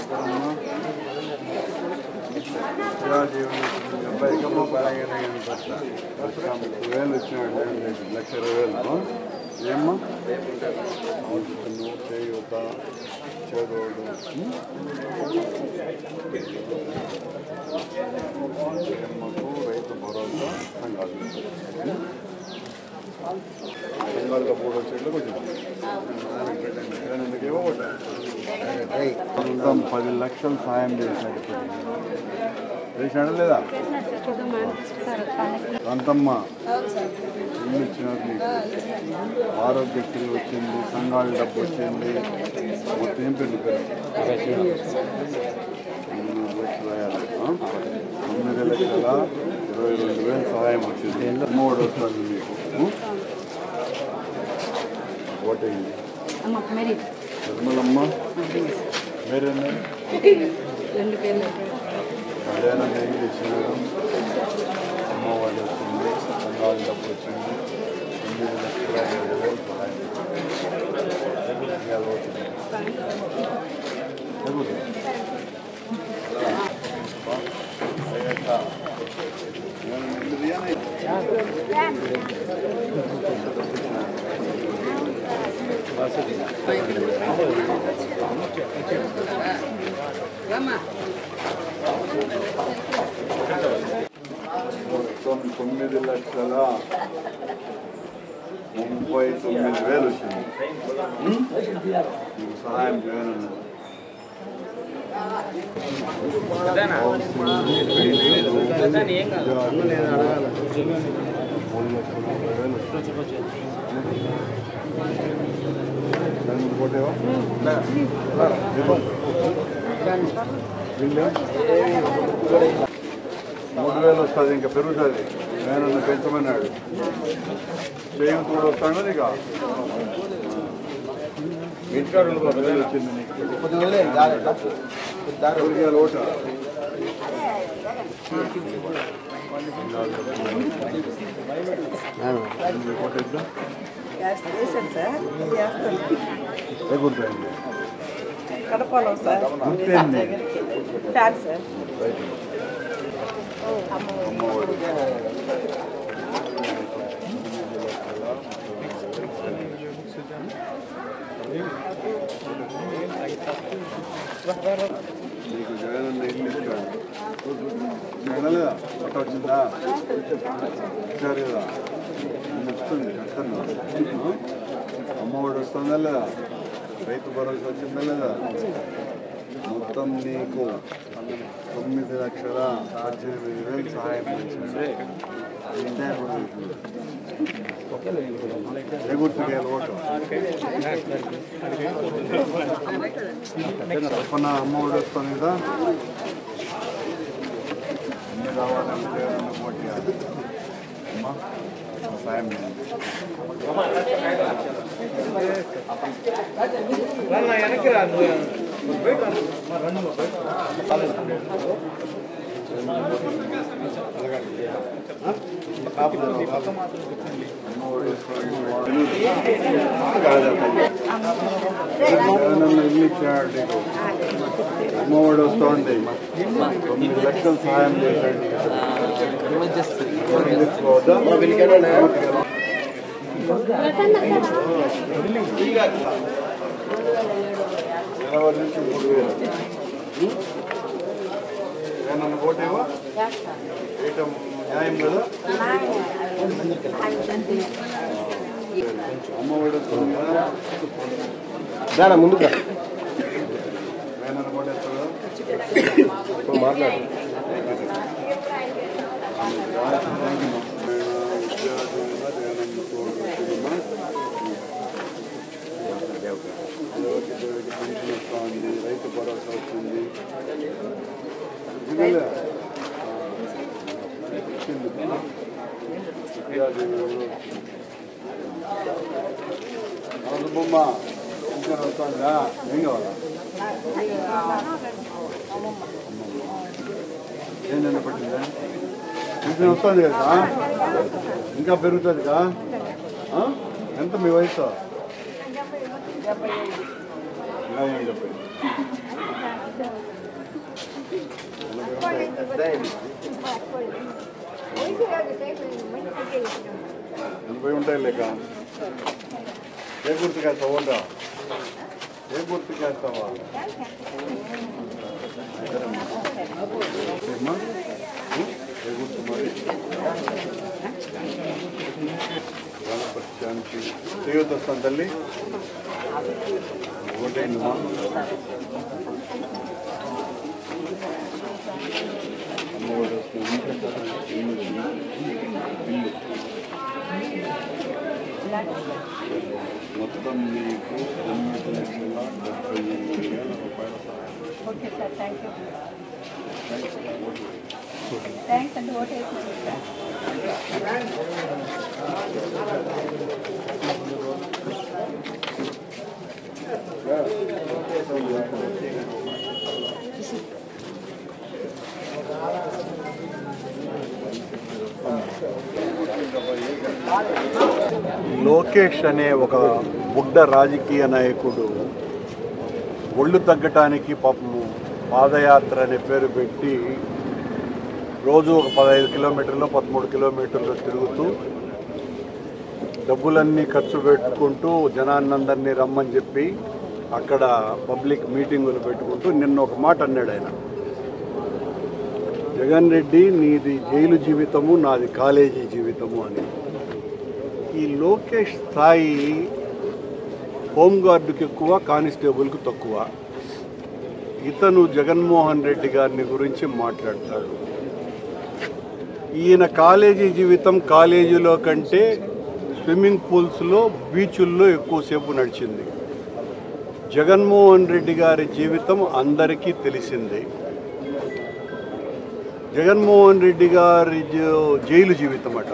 ఎక్కడమ్మా అబ్బాయికమ్మ పలాగైనా కానీ పట్ల ముప్పై వేలు వచ్చినాడు లక్ష ఇరవై వేలు ఏమ్మా అవును చేయూత చేదోడు అమ్మకు రైతు భరోసా సంఘాలు సంఘాలుగా మూడు చెట్లు కొంచెం ఎందుకేమో మొత్తం పది లక్షలు సాయం చేశాడు చేశాడు లేదా కాంతమ్మ ఇల్లు ఇచ్చినారు నీకు ఆరోగ్యశ్రీ వచ్చింది సంఘాల డబ్బు వచ్చింది మొత్తం ఏం పెళ్లి పేరు తొమ్మిది లక్షల యాభై, ఆ? తొమ్మిది లక్షల ఇరవై రెండు వేలు సహాయం వచ్చింది మూడు వస్తుంది మీకు ఉం? ఓటేయండి అమ్మ మరి నిర్మలమ్మ మీరేనా రెండు పేర్లు కళ్యాణం ఏం ఇచ్చినారు అమ్మవాళ్ళు వచ్చింది సంఘాల డబ్బు వచ్చింది తొమ్మిది లక్షల ఇరవై వేలు సహాయం ఇవాళ ఓటు. ఎగురు. అయ్యాక. ఏమన్నా ఇల్లుదియా? మొత్తం తొమ్మిది లక్షల ముప్పై తొమ్మిది వేలు వచ్చింది ఉం? మీకు సహాయం చేయను మూడు లక్షల ముప్పై వేలు దానికి కొట్టేవా? బిల్లు? మూడు వేలు వస్తుంది ఇంకా పెరుగుతుంది నేను పెంచమన్నాడు చేయం కూడా వస్తాడు నీకు పది వేలు వచ్చింది నీకు ఊరికే ఓట కొట్టేద్దాం వేసాను సార్ వేస్తాను ఎగురుతాయండి కడపలో సార్ అంతేండి ఫ్యాన్ సార్ రైట్ అమ్మఒడి నీకు జగనన్న ఇల్లు ఇచ్చాడు జగనలేదా పట్ట వచ్చిందా ఇచ్చారు కదా ఇల్లు వస్తుంది కట్టను అమ్మఒడి వస్తుందా లేదా రైతు భరోసా వచ్చిందా లేదా మొత్తం నీకు తొమ్మిది లక్షల పద్దెనిమిది వేలు సహాయం చేసింది ఇంతే ఎగుర్తుకే ఓటు తప్పన అమ్మ ఒడి వస్తుంది కదా అన్ని కావాలంటే ఏమన్నా ఓటు వేయాలి. అమ్మా సహాయం చేయండి ఇల్లు ఇచ్చాడు నీకు అమ్మఒడి వస్తుంది తొమ్మిది లక్షలు సహాయం చేశాడు నీకు. తీసుకోవద్దా? ఇరవై నుంచి మూడు వేలు ఏమన్నా ఓటేవా వేయటం న్యాయం కదా అమ్మ ఒడి వస్తుంది కదా దానా ముందుగా వేనన్న కొట్టేస్తాడు కదా మాట్లాడు రైతు భరోసా వచ్చింది ఇదిలే. వచ్చింది. అవును బొమ్మ ఇంకా వస్తుందా ఏం కావాలా ఏంటంటే పట్టిందా ఇంకా వస్తుంది కదా ఇంకా పెరుగుతుంది కదా ఆ? ఎంత మీ వయసు ఇంకా ఏం చెప్పండి ఎనభై ఉంటాయి లేక ఏ గుర్తు కాస్తావా ఓటా ఏ గుర్తు కాస్తావా ఏమ్మా? ఏ గుర్తు మరి గణపతి శాంతి చేయొద్దు వస్తాను తల్లి ఓటైందమ్మా అమ్మఒడి వస్తుంది ఇల్లు ఇల్లు మొత్తం మీకు తొమ్మిది లక్షల డెబ్బై ఎనిమిది వేల రూపాయల సహాయం okay sir thank you thanks vote thanks అండి ఓటు వేసినందుకు సార్ లోకేష్ అనే ఒక బుడ్డ రాజకీయ నాయకుడు ఒళ్ళు తగ్గటానికి పాపము పాదయాత్ర అనే పేరు పెట్టి రోజు ఒక పదహైదు కిలోమీటర్లు పదమూడు కిలోమీటర్లు తిరుగుతూ డబ్బులన్నీ ఖర్చు పెట్టుకుంటూ జనాన్నందరినీ రమ్మని చెప్పి అక్కడ పబ్లిక్ మీటింగులు పెట్టుకుంటూ నిన్న ఒక మాట అన్నాడు ఆయన జగన్ రెడ్డి నీది జైలు జీవితము నాది కాలేజీ జీవితము అని ఈ లోకేష్ స్థాయి హోంగార్డుకి ఎక్కువ కానిస్టేబుల్కి తక్కువ ఇతను జగన్మోహన్ రెడ్డి గారిని గురించి మాట్లాడతాడు ఈయన కాలేజీ జీవితం కాలేజీలో కంటే స్విమ్మింగ్ పూల్స్లో బీచుల్లో ఎక్కువసేపు నడిచింది జగన్మోహన్ రెడ్డి గారి జీవితం అందరికీ తెలిసిందే జగన్మోహన్ రెడ్డి గారి జై- జైలు జీవితం అట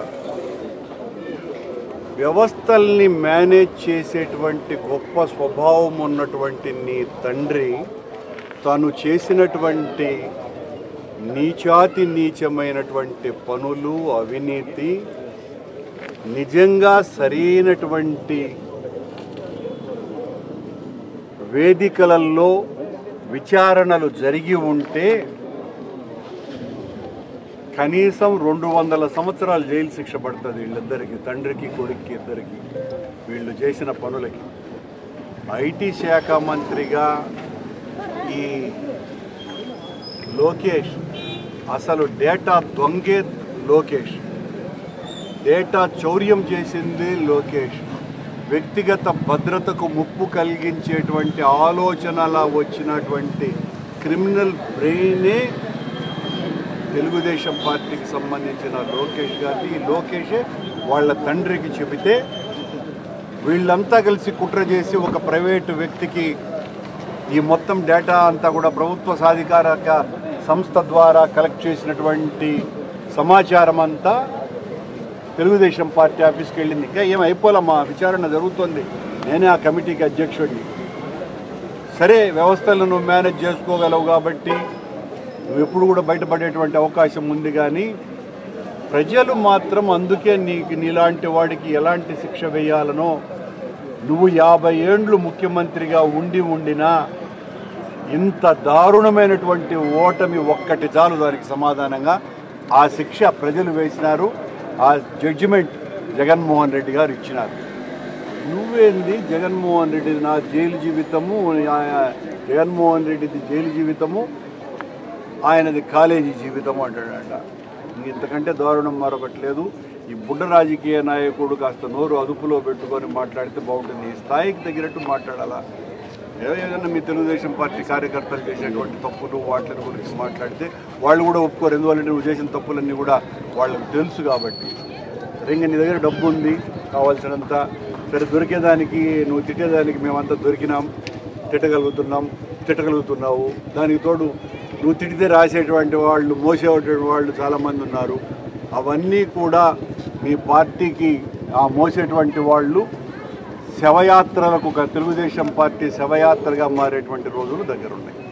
వ్యవస్థల్ని మేనేజ్ చేసేటువంటి గొప్ప స్వభావం ఉన్నటువంటి నీ తండ్రి తాను చేసినటువంటి నీచాతి నీచమైనటువంటి పనులు అవినీతి నిజంగా సరైనటువంటి వేదికలలో విచారణలు జరిగి ఉంటే కనీసం రెండు వందల సంవత్సరాలు జైలు శిక్ష పడుతుంది వీళ్ళిద్దరికి తండ్రికి కొడుక్కి ఇద్దరికి వీళ్ళు చేసిన పనులకి ఐటీ శాఖ మంత్రిగా ఈ లోకేష్ అసలు డేటా దొంగే లోకేష్ డేటా చౌర్యం చేసింది లోకేష్ వ్యక్తిగత భద్రతకు ముప్పు కలిగించేటువంటి ఆలోచనల వచ్చినటువంటి క్రిమినల్ బ్రెయినే తెలుగుదేశం పార్టీకి సంబంధించిన లోకేష్ గారిని ఈ లోకేషే వాళ్ళ తండ్రికి చెబితే వీళ్ళంతా కలిసి కుట్ర చేసి ఒక ప్రైవేటు వ్యక్తికి ఈ మొత్తం డేటా అంతా కూడా ప్రభుత్వ సాధికారక సంస్థ ద్వారా కలెక్ట్ చేసినటువంటి సమాచారం అంతా తెలుగుదేశం పార్టీ ఆఫీస్కి వెళ్ళింది ఇంకా ఏం అయిపోలమ్మా విచారణ జరుగుతోంది నేనే ఆ కమిటీకి అధ్యక్షుడిని సరే వ్యవస్థలను నువ్వు మేనేజ్ చేసుకోగలవు కాబట్టి నువ్వు ఎప్పుడు కూడా బయటపడేటువంటి అవకాశం ఉంది కానీ ప్రజలు మాత్రం అందుకే నీకు నీలాంటి వాడికి ఎలాంటి శిక్ష వేయాలనో నువ్వు యాభై ఏండ్లు ముఖ్యమంత్రిగా ఉండి ఉండినా ఇంత దారుణమైనటువంటి ఓటమి ఒక్కటి చాలు దానికి సమాధానంగా ఆ శిక్ష ప్రజలు వేసినారు ఆ జడ్జిమెంట్ జగన్మోహన్ రెడ్డి గారు ఇచ్చినారు నువ్వేంది జగన్మోహన్ రెడ్డి నా జైలు జీవితము ఆ- జగన్మోహన్ రెడ్డిది జైలు జీవితము ఆయనది కాలేజీ జీవితం అంటాడంట ఇంక ఇంతకంటే దారుణం మరొకటి లేదు ఈ బుడ్డ రాజకీయ నాయకుడు కాస్త నోరు అదుపులో పెట్టుకొని మాట్లాడితే బాగుంటుంది ఈ స్థాయికి తగినట్టు మాట్లాడాలా ఏదో ఏదైనా మీ తెలుగుదేశం పార్టీ కార్యకర్తలు చేసేటువంటి తప్పులు వాటి గురించి మాట్లాడితే వాళ్ళు కూడా ఒప్పుకోరు ఎందువల్ల నువ్వు చేసిన తప్పులన్నీ కూడా వాళ్ళకి తెలుసు కాబట్టి రింగ నీ దగ్గర డబ్బు ఉంది కావాల్సినంత సరే దొరికేదానికి నువ్వు తిట్టేదానికి మేమంతా దొరికినాం తిట్టగలుగుతున్నాం తిట్టగలుగుతున్నావు దానికి తోడు నువ్వు తిడితే రాసేటువంటి వాళ్ళు మోసేటువంటి వాళ్ళు చాలామంది ఉన్నారు అవన్నీ కూడా మీ పార్టీకి ఆ మోసేటువంటి వాళ్ళు శవయాత్రలకు ఒక తెలుగుదేశం పార్టీ శవయాత్రగా మారేటువంటి రోజులు దగ్గర ఉన్నాయి